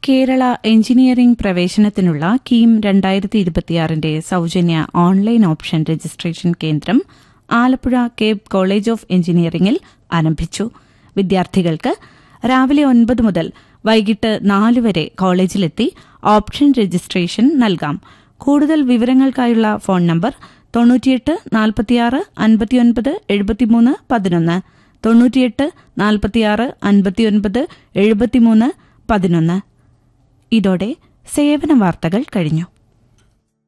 Kerala engineering പ്രവേശനത്തിനുള്ള KEAM രണ്ടായിരത്തി ഇരുപത്തിയാറിന്റെ സൌജന്യ online option registration കേന്ദ്രം ആലപ്പുഴ കേപ്പ് കോളേജ് ഓഫ് എഞ്ചിനീയറിംഗിൽ ആരംഭിച്ചു വിദ്യാർത്ഥികൾക്ക് രാവിലെ ഒൻപത് മുതൽ വൈകിട്ട് നാല് വരെ കോളേജിലെത്തി ഓപ്ഷൻ രജിസ്ട്രേഷൻ നൽകാം കൂടുതൽ വിവരങ്ങൾക്കായുള്ള ഫോൺ നമ്പർ തൊണ്ണൂറ്റിയെട്ട് നാൽപ്പത്തിയാറ് അൻപത്തിയൊൻപത് എഴുപത്തിമൂന്ന് പതിനൊന്ന് തൊണ്ണൂറ്റിയെട്ട് നാൽപ്പത്തിയാറ് അൻപത്തിയൊൻപത് എഴുപത്തിമൂന്ന് പതിനൊന്ന് ഇതോടെ സേവന വാർത്തകൾ കഴിഞ്ഞു